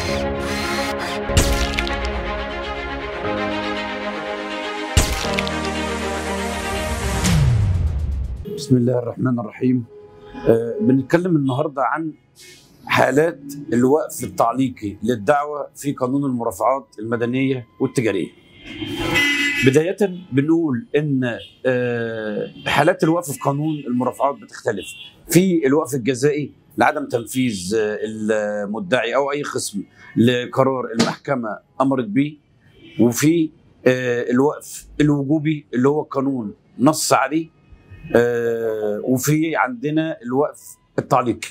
بسم الله الرحمن الرحيم آه بنتكلم النهارده عن حالات الوقف التعليقي للدعوه في قانون المرافعات المدنيه والتجاريه. بدايه بنقول ان آه حالات الوقف في قانون المرافعات بتختلف. في الوقف الجزائي لعدم تنفيذ آه، المدعي او اي خصم لقرار المحكمه امرت به وفي آه، الوقف الوجوبي اللي هو القانون نص عليه آه، وفي عندنا الوقف التعليقي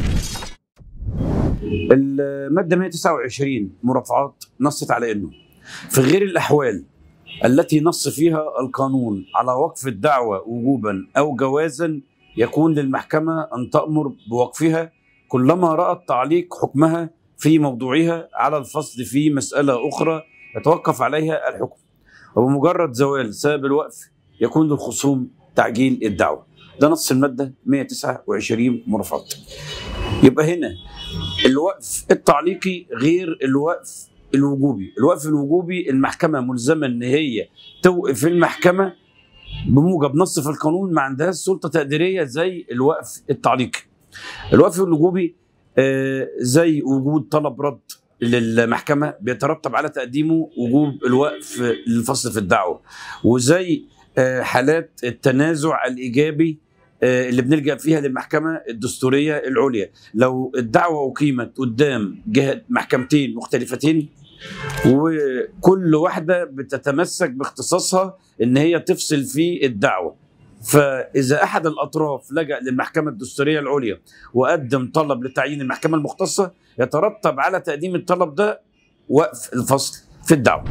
المادة 129 مرافعات نصت على انه في غير الاحوال التي نص فيها القانون على وقف الدعوة وجوبا او جوازا يكون للمحكمة ان تأمر بوقفها كلما رأت تعليق حكمها في موضوعها على الفصل في مسألة أخرى يتوقف عليها الحكم وبمجرد زوال سبب الوقف يكون للخصوم تعجيل الدعوة ده نص المادة 129 مرافعات يبقى هنا الوقف التعليقي غير الوقف الوجوبي الوقف الوجوبي المحكمة ملزمة ان هي توقف المحكمة بموجب نص في القانون ما عندهاش سلطة تقديرية زي الوقف التعليقي الوقف الوجوبي آه، زي وجود طلب رد للمحكمة بيترتب على تقديمه وجوب الوقف للفصل في الدعوة وزي آه، حالات التنازع الايجابي آه، اللي بنلجا فيها للمحكمه الدستوريه العليا لو الدعوه اقيمت قدام جهه محكمتين مختلفتين وكل واحده بتتمسك باختصاصها ان هي تفصل في الدعوه فاذا احد الاطراف لجا للمحكمه الدستوريه العليا وقدم طلب لتعيين المحكمه المختصه يترتب على تقديم الطلب ده وقف الفصل في الدعوه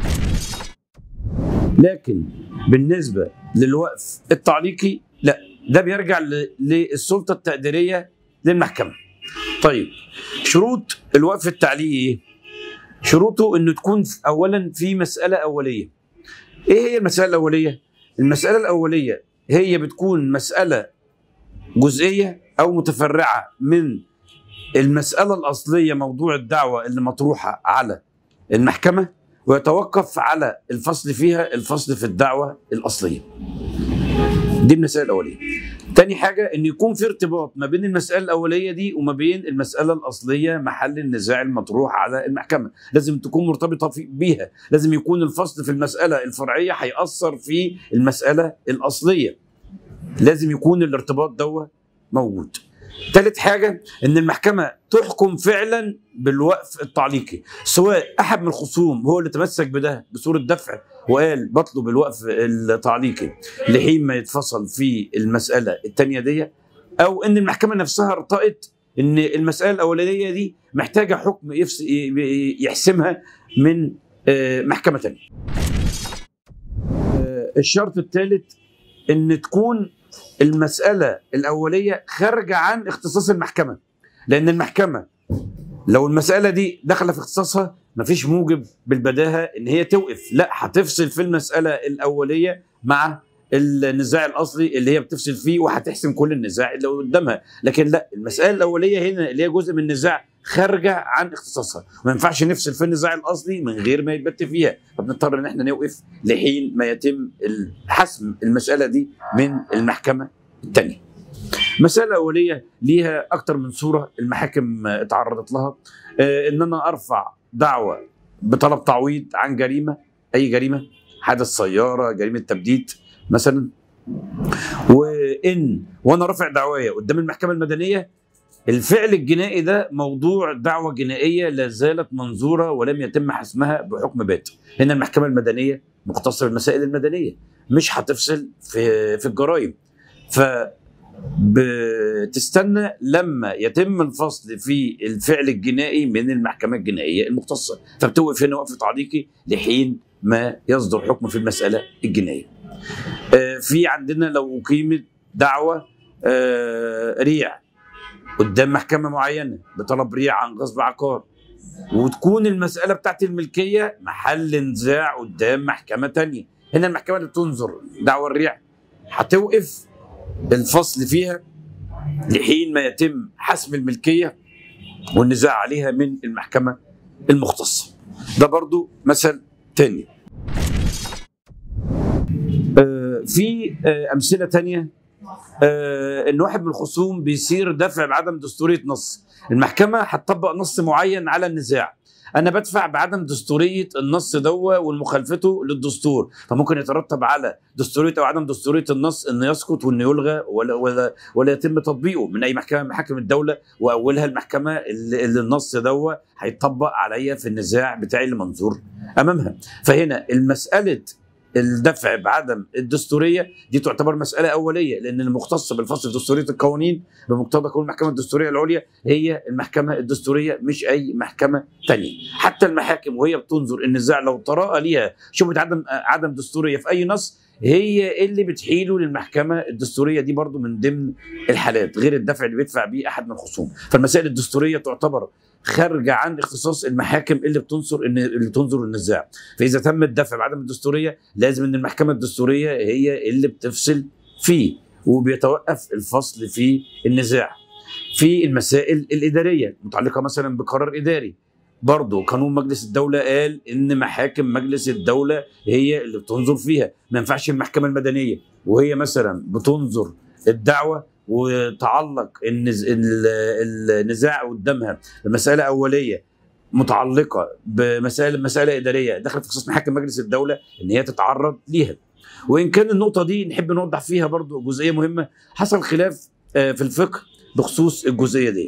لكن بالنسبه للوقف التعليقي لا ده بيرجع ل- للسلطه التقديريه للمحكمه. طيب شروط الوقف التعليقي ايه؟ شروطه انه تكون في- اولا في مساله اوليه. ايه هي المساله الاوليه؟ المساله الاوليه هي بتكون مساله جزئيه او متفرعه من المساله الاصليه موضوع الدعوه اللي مطروحه على المحكمه ويتوقف على الفصل فيها الفصل في الدعوة الأصلية دي المسألة الأولية تاني حاجة أن يكون في ارتباط ما بين المسألة الأولية دي وما بين المسألة الأصلية محل النزاع المطروح على المحكمة لازم تكون مرتبطة في بيها لازم يكون الفصل في المسألة الفرعية هيأثر في المسألة الأصلية لازم يكون الارتباط ده موجود ثالث حاجة ان المحكمة تحكم فعلا بالوقف التعليقي سواء احد من الخصوم هو اللي تمسك بده بصورة دفع وقال بطلب الوقف التعليقي لحين ما يتفصل في المسألة الثانية دي او ان المحكمة نفسها ارتأت ان المسألة الاولانية دي محتاجة حكم يفس- يحسمها من آه، محكمة ثانية آه، الشرط الثالث ان تكون المسألة الأولية خارجة عن اختصاص المحكمة لأن المحكمة لو المسألة دي داخلة في اختصاصها مفيش موجب بالبداهة إن هي توقف لا هتفصل في المسألة الأولية مع النزاع الأصلي اللي هي بتفصل فيه وهتحسم كل النزاع اللي قدامها لكن لا المسألة الأولية هنا اللي هي جزء من النزاع خارجة عن اختصاصها ما ينفعش نفصل في النزاع الأصلي من غير ما يتبت فيها فبنضطر إن احنا نوقف لحين ما يتم حسم المسألة دي من المحكمة الثانية مسألة أولية ليها أكتر من صورة المحاكم آه، اتعرضت لها آه، إن أنا أرفع دعوة بطلب تعويض عن جريمة أي جريمة حادث سيارة جريمة تبديد مثلا وإن وأنا رافع دعوايا قدام المحكمة المدنية الفعل الجنائي ده موضوع دعوة جنائية لا زالت منظورة ولم يتم حسمها بحكم بات هنا المحكمة المدنية مختصة بالمسائل المدنية مش هتفصل في في الجرائم ف بتستنى لما يتم الفصل في الفعل الجنائي من المحكمة الجنائية المختصة فبتوقف هنا وقف تعليقي لحين ما يصدر حكم في المسألة الجنائية آه، في عندنا لو أقيمت دعوة آه، ريع قدام محكمة معينة بطلب ريع عن غصب عقار وتكون المسألة بتاعت الملكية محل نزاع قدام محكمة تانية هنا المحكمة اللي بتنظر دعوة الريع هتوقف الفصل فيها لحين ما يتم حسم الملكية والنزاع عليها من المحكمة المختصه ده برضو مثل تاني آه، في آه، امثله تانية آه، ان واحد من الخصوم بيصير دفع بعدم دستوريه نص المحكمه هتطبق نص معين على النزاع انا بدفع بعدم دستوريه النص دوا والمخالفته للدستور فممكن يترتب على دستوريه او عدم دستوريه النص انه يسقط وانه يلغى ولا ولا ولا يتم تطبيقه من اي محكمه من محاكم الدوله واولها المحكمه اللي, اللي النص دوا هيطبق عليا في النزاع بتاعي اللي منظور امامها فهنا المساله الدفع بعدم الدستوريه دي تعتبر مساله اوليه لان المختصه بالفصل في دستوريه القوانين بمقتضى قانون المحكمه الدستوريه العليا هي المحكمه الدستوريه مش اي محكمه تانية حتى المحاكم وهي بتنظر النزاع لو طرأ ليها شبهه عدم عدم دستوريه في اي نص هي اللي بتحيله للمحكمه الدستوريه دي برضو من ضمن الحالات غير الدفع اللي بيدفع بيه احد من الخصوم فالمسائل الدستوريه تعتبر خارجه عن اختصاص المحاكم اللي بتنصر ان اللي تنظر النزاع فاذا تم الدفع بعدم الدستوريه لازم ان المحكمه الدستوريه هي اللي بتفصل فيه وبيتوقف الفصل في النزاع في المسائل الاداريه متعلقه مثلا بقرار اداري برضه قانون مجلس الدولة قال إن محاكم مجلس الدولة هي اللي بتنظر فيها، ما ينفعش المحكمة المدنية وهي مثلا بتنظر الدعوة وتعلق النز... ال- النزاع قدامها بمسألة أولية متعلقة بمسائل مسألة إدارية دخلت في خصوص محاكم مجلس الدولة إن هي تتعرض ليها. وإن كان النقطة دي نحب نوضح فيها برضه جزئية مهمة حصل خلاف آه، في الفقه بخصوص الجزئية دي.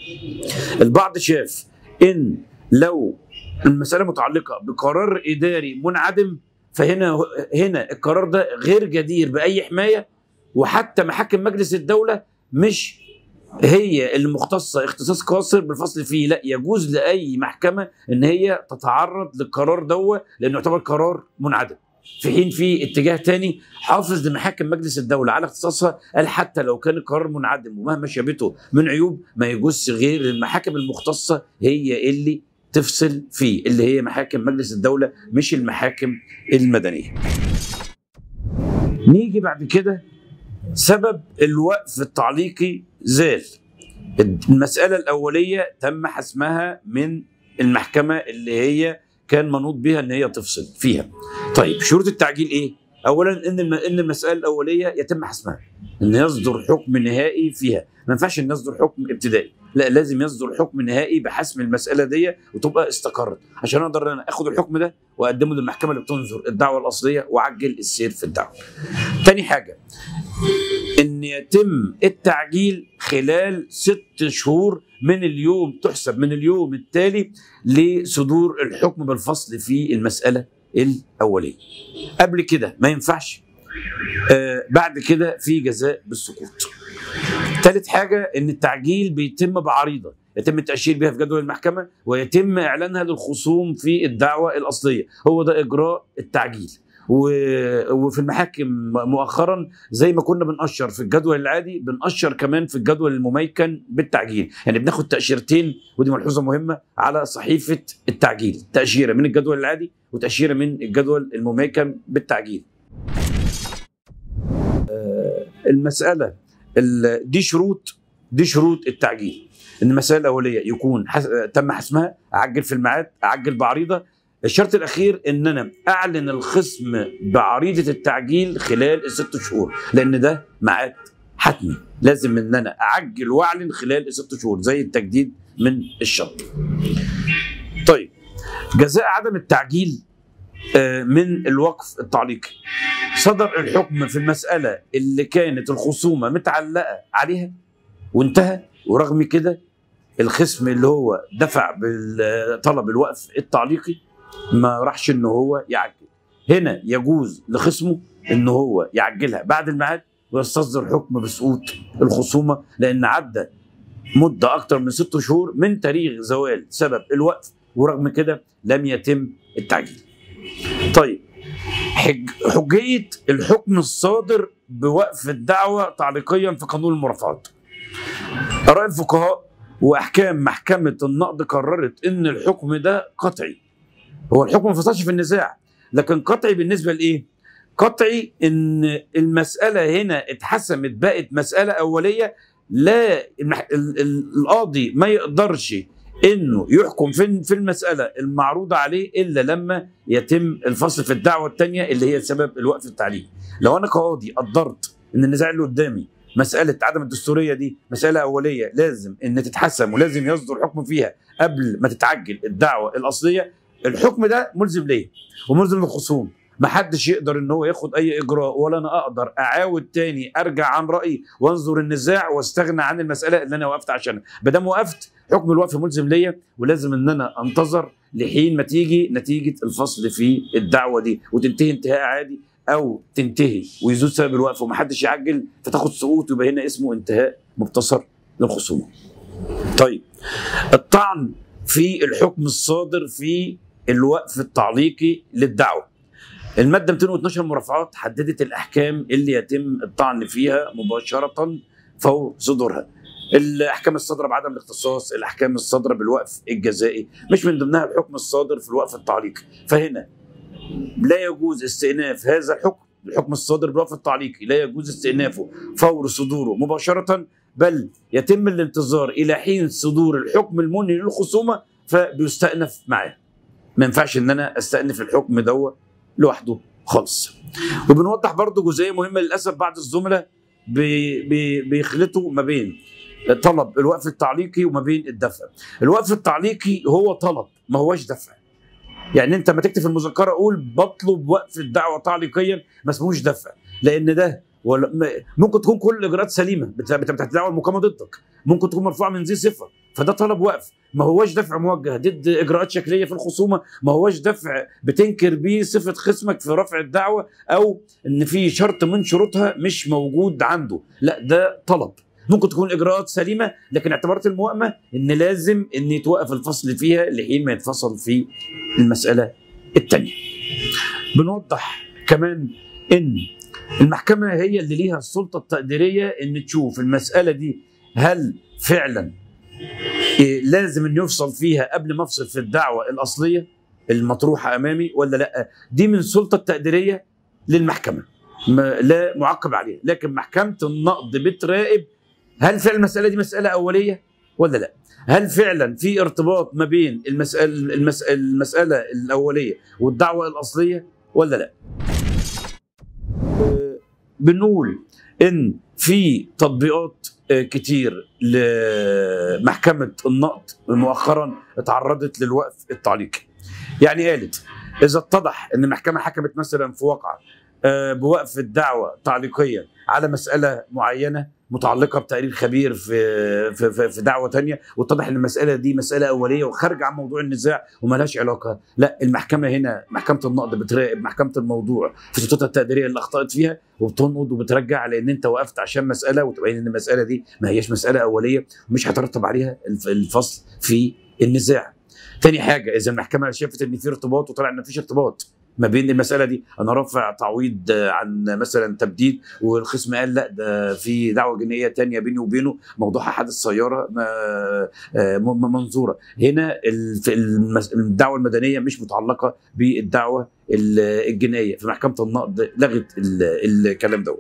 البعض شاف إن لو المسألة متعلقة بقرار إداري منعدم فهنا هنا القرار ده غير جدير بأي حماية وحتى محاكم مجلس الدولة مش هي المختصة اختصاص قاصر بالفصل فيه لا يجوز لأي محكمة إن هي تتعرض للقرار دوا لأنه يعتبر قرار منعدم في حين في اتجاه تاني حافظ لمحاكم مجلس الدولة على اختصاصها قال حتى لو كان القرار منعدم ومهما شابته من عيوب ما يجوز غير المحاكم المختصة هي اللي تفصل فيه اللي هي محاكم مجلس الدولة مش المحاكم المدنية نيجي بعد كده سبب الوقف التعليقي زال المسألة الأولية تم حسمها من المحكمة اللي هي كان منوط بها ان هي تفصل فيها. طيب شروط التعجيل ايه؟ اولا ان الم- ان المساله الاوليه يتم حسمها ان يصدر حكم نهائي فيها ما ينفعش ان يصدر حكم ابتدائي لا لازم يصدر حكم نهائي بحسم المساله دي وتبقى استقرت عشان اقدر انا اخد الحكم ده واقدمه للمحكمه اللي بتنظر الدعوه الاصليه واعجل السير في الدعوه. تاني حاجه ان يتم التعجيل خلال ست شهور من اليوم تحسب من اليوم التالي لصدور الحكم بالفصل في المساله الاوليه. قبل كده ما ينفعش آه بعد كده في جزاء بالسقوط. ثالث حاجه ان التعجيل بيتم بعريضه يتم التاشير بها في جدول المحكمه ويتم اعلانها للخصوم في الدعوه الاصليه هو ده اجراء التعجيل و- وفي المحاكم مؤخرا زي ما كنا بنقشر في الجدول العادي بنقشر كمان في الجدول المميكن بالتعجيل يعني بناخد تاشيرتين ودي ملحوظه مهمه على صحيفه التعجيل تاشيره من الجدول العادي وتاشيره من الجدول المميكن بالتعجيل آه، المساله ال- دي شروط دي شروط التعجيل ان المساله الاوليه يكون حس... تم حسمها اعجل في الميعاد اعجل بعريضه الشرط الاخير ان انا اعلن الخصم بعريضه التعجيل خلال الست شهور لان ده ميعاد حتمي لازم ان انا اعجل واعلن خلال الست شهور زي التجديد من الشرط طيب جزاء عدم التعجيل آه، من الوقف التعليقي صدر الحكم في المسألة اللي كانت الخصومة متعلقة عليها وانتهى ورغم كده الخصم اللي هو دفع بالطلب الوقف التعليقي ما راحش ان هو يعجل هنا يجوز لخصمه ان هو يعجلها بعد الميعاد ويستصدر حكم بسقوط الخصومه لان عدى مده اكتر من ست شهور من تاريخ زوال سبب الوقف ورغم كده لم يتم التعجيل. طيب حج حجيه الحكم الصادر بوقف الدعوه تعليقيا في قانون المرافعات. اراء الفقهاء واحكام محكمه النقد قررت ان الحكم ده قطعي. هو الحكم ما فصلش في النزاع لكن قطعي بالنسبه لايه؟ قطعي ان المساله هنا اتحسمت بقت مساله اوليه لا المح... ال... ال... القاضي ما يقدرش انه يحكم في في المساله المعروضه عليه الا لما يتم الفصل في الدعوه الثانيه اللي هي سبب الوقف التعليمي. لو انا كقاضي قدرت ان النزاع اللي قدامي مساله عدم الدستوريه دي مساله اوليه لازم ان تتحسم ولازم يصدر حكم فيها قبل ما تتعجل الدعوه الاصليه الحكم ده ملزم ليه وملزم للخصوم ما حدش يقدر ان هو ياخد اي اجراء ولا انا اقدر اعاود تاني ارجع عن رايي وانظر النزاع واستغنى عن المساله اللي انا وقفت عشانها ما دام وقفت حكم الوقف ملزم ليا ولازم ان انا انتظر لحين ما تيجي نتيجه الفصل في الدعوه دي وتنتهي انتهاء عادي او تنتهي ويزول سبب الوقف ومحدش يعجل فتاخد سقوط ويبقى هنا اسمه انتهاء مبتصر للخصومه. طيب الطعن في الحكم الصادر في الوقف التعليقي للدعوه. الماده 212 مرافعات حددت الاحكام اللي يتم الطعن فيها مباشره فور صدورها. الاحكام الصادره بعدم الاختصاص، الاحكام الصادره بالوقف الجزائي، مش من ضمنها الحكم الصادر في الوقف التعليقي، فهنا لا يجوز استئناف هذا الحكم الحكم الصادر بالوقف التعليقي لا يجوز استئنافه فور صدوره مباشرة بل يتم الانتظار إلى حين صدور الحكم المنهي للخصومة فبيستأنف معاه ما ينفعش ان انا استأنف الحكم دوا لوحده خالص وبنوضح برضو جزئية مهمة للأسف بعض الزملاء بي بي بيخلطوا ما بين طلب الوقف التعليقي وما بين الدفع الوقف التعليقي هو طلب ما هوش دفع يعني انت ما تكتب في المذكره قول بطلب وقف الدعوه تعليقيا ما اسموش دفع لان ده ولا ممكن تكون كل الاجراءات سليمه بتاعت الدعوه المقامه ضدك ممكن تكون مرفوعه من ذي صفه فده طلب وقف ما هوش دفع موجه ضد اجراءات شكليه في الخصومه ما هوش دفع بتنكر بيه صفه خصمك في رفع الدعوه او ان في شرط من شروطها مش موجود عنده لا ده طلب ممكن تكون الاجراءات سليمه لكن اعتبرت الموائمه ان لازم ان يتوقف الفصل فيها لحين ما يتفصل في المساله الثانيه. بنوضح كمان ان المحكمه هي اللي ليها السلطه التقديريه ان تشوف المساله دي هل فعلا إيه لازم ان يفصل فيها قبل ما افصل في الدعوه الاصليه المطروحه امامي ولا لا دي من السلطه التقديريه للمحكمه لا معقب عليها لكن محكمه النقد بتراقب هل فعلا المساله دي مساله اوليه ولا لا هل فعلا في ارتباط ما بين المسألة, المسألة, المسألة الأولية والدعوة الأصلية ولا لا بنقول إن في تطبيقات كتير لمحكمة النقد مؤخرا اتعرضت للوقف التعليقي يعني قالت إذا اتضح أن المحكمة حكمت مثلا في واقعة بوقف الدعوة تعليقيا على مسألة معينة متعلقه بتقرير خبير في في في دعوه ثانيه واتضح ان المساله دي مساله اوليه وخارجه عن موضوع النزاع ومالهاش علاقه لا المحكمه هنا محكمه النقد بتراقب محكمه الموضوع في سلطتها التقديريه اللي اخطات فيها وبتنقض وبترجع على ان انت وقفت عشان مساله وتبين ان المساله دي ما هياش مساله اوليه ومش هترتب عليها الفصل في النزاع. تاني حاجه اذا المحكمه شافت ان في ارتباط وطلع ان مفيش ارتباط ما بين المساله دي انا رافع تعويض عن مثلا تبديد والخصم قال لا ده في دعوه جنائيه تانية بيني وبينه موضوعها حادث سياره منظوره هنا الدعوه المدنيه مش متعلقه بالدعوه الجنائيه في محكمه النقد لغت الكلام دوت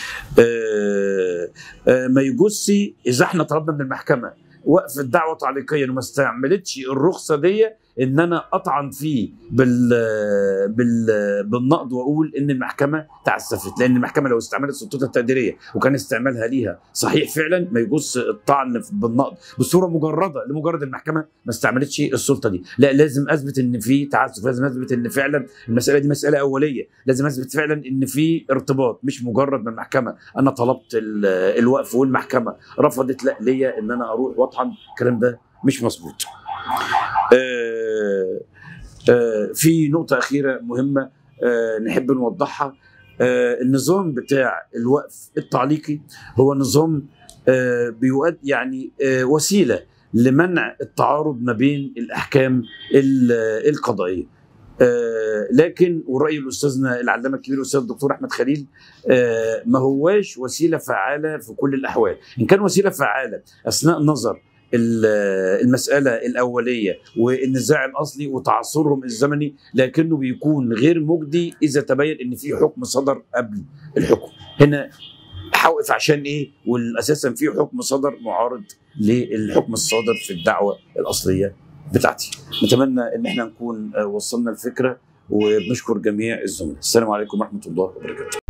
ما يجوزش اذا احنا طلبنا من المحكمه وقف الدعوه تعليقيا وما استعملتش الرخصه دي ان انا اطعن فيه بال بال بالنقد واقول ان المحكمه تعسفت لان المحكمه لو استعملت سلطتها التقديريه وكان استعمالها ليها صحيح فعلا ما يجوز الطعن بالنقد بصوره مجرده لمجرد المحكمه ما استعملتش السلطه دي لا لازم اثبت ان في تعسف لازم اثبت ان فعلا المساله دي مساله اوليه لازم اثبت فعلا ان في ارتباط مش مجرد من المحكمه انا طلبت الوقف والمحكمه رفضت لا ليا ان انا اروح واطعن الكلام ده مش مظبوط آه آه في نقطة أخيرة مهمة آه نحب نوضحها النظام بتاع الوقف التعليقي هو نظام بيؤد يعني وسيلة لمنع التعارض ما بين الأحكام القضائية آه لكن ورأي الأستاذنا العلامة الكبير الأستاذ الدكتور أحمد خليل آه ما هواش وسيلة فعالة في كل الأحوال إن كان وسيلة فعالة أثناء نظر المسألة الأولية والنزاع الأصلي وتعثرهم الزمني لكنه بيكون غير مجدي إذا تبين إن في حكم صدر قبل الحكم هنا هوقف عشان ايه والاساسا في حكم صدر معارض للحكم الصادر في الدعوه الاصليه بتاعتي نتمنى ان احنا نكون آه، وصلنا الفكره وبنشكر جميع الزملاء السلام عليكم ورحمه الله وبركاته